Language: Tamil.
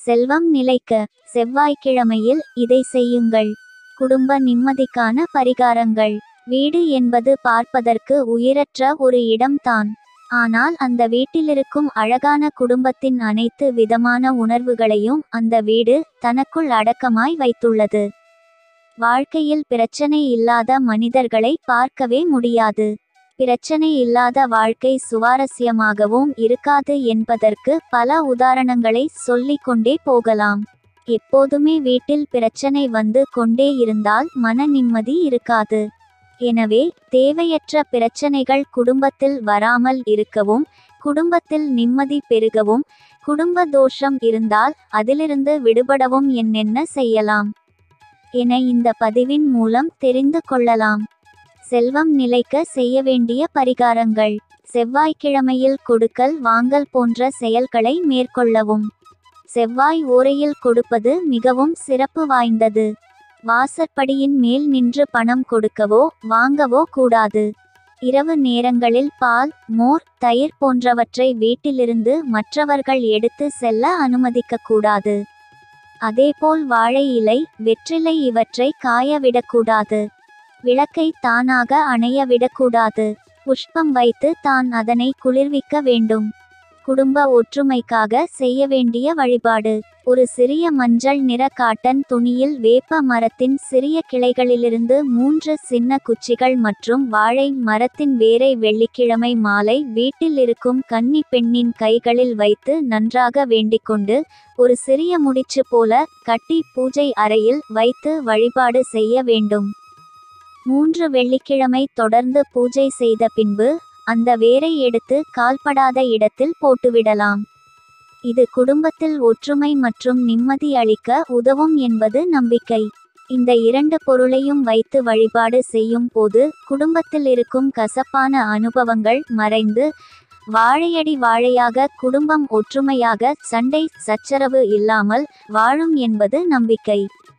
செல்வம் நிலைக்க செவ்வாய்க்கிழமையில் இதை செய்யுங்கள் குடும்ப நிம்மதிக்கான பரிகாரங்கள் வீடு என்பது பார்ப்பதற்கு உயிரற்ற ஒரு இடம்தான் ஆனால் அந்த வீட்டிலிருக்கும் அழகான குடும்பத்தின் அனைத்து விதமான உணர்வுகளையும் அந்த வீடு தனக்குள் அடக்கமாய் வைத்துள்ளது வாழ்க்கையில் பிரச்சனை இல்லாத மனிதர்களை பார்க்கவே முடியாது பிரச்சனை இல்லாத வாழ்க்கை சுவாரஸ்யமாகவும் இருக்காது என்பதற்கு பல உதாரணங்களை சொல்லிக் கொண்டே போகலாம் எப்போதுமே வீட்டில் பிரச்சனை வந்து கொண்டே இருந்தால் மன நிம்மதி இருக்காது எனவே தேவையற்ற பிரச்சனைகள் குடும்பத்தில் வராமல் இருக்கவும் குடும்பத்தில் நிம்மதி பெருகவும் குடும்ப தோஷம் இருந்தால் அதிலிருந்து விடுபடவும் என்னென்ன செய்யலாம் என இந்த பதிவின் மூலம் தெரிந்து கொள்ளலாம் செல்வம் நிலைக்க செய்ய வேண்டிய பரிகாரங்கள் செவ்வாய்க்கிழமையில் கொடுக்கல் வாங்கல் போன்ற செயல்களை மேற்கொள்ளவும் செவ்வாய் ஓரையில் கொடுப்பது மிகவும் சிறப்பு வாய்ந்தது வாசற்படியின் மேல் நின்று பணம் கொடுக்கவோ வாங்கவோ கூடாது இரவு நேரங்களில் பால் மோர் தயிர் போன்றவற்றை வீட்டிலிருந்து மற்றவர்கள் எடுத்து செல்ல அனுமதிக்கக்கூடாது அதேபோல் வாழை இலை வெற்றிலை இவற்றை காய விடக்கூடாது விளக்கை தானாக அணைய விடக்கூடாது புஷ்பம் வைத்து தான் அதனை குளிர்விக்க வேண்டும் குடும்ப ஒற்றுமைக்காக செய்ய வேண்டிய வழிபாடு ஒரு சிறிய மஞ்சள் நிற காட்டன் துணியில் வேப்ப மரத்தின் சிறிய கிளைகளிலிருந்து மூன்று சின்ன குச்சிகள் மற்றும் வாழை மரத்தின் வேரை வெள்ளிக்கிழமை மாலை வீட்டில் இருக்கும் கன்னி பெண்ணின் கைகளில் வைத்து நன்றாக வேண்டிக்கொண்டு ஒரு சிறிய முடிச்சு போல கட்டி பூஜை அறையில் வைத்து வழிபாடு செய்ய வேண்டும் மூன்று வெள்ளிக்கிழமை தொடர்ந்து பூஜை செய்த பின்பு அந்த வேரை எடுத்து கால்படாத இடத்தில் போட்டுவிடலாம் இது குடும்பத்தில் ஒற்றுமை மற்றும் நிம்மதி அளிக்க உதவும் என்பது நம்பிக்கை இந்த இரண்டு பொருளையும் வைத்து வழிபாடு செய்யும் போது குடும்பத்தில் இருக்கும் கசப்பான அனுபவங்கள் மறைந்து வாழையடி வாழையாக குடும்பம் ஒற்றுமையாக சண்டை சச்சரவு இல்லாமல் வாழும் என்பது நம்பிக்கை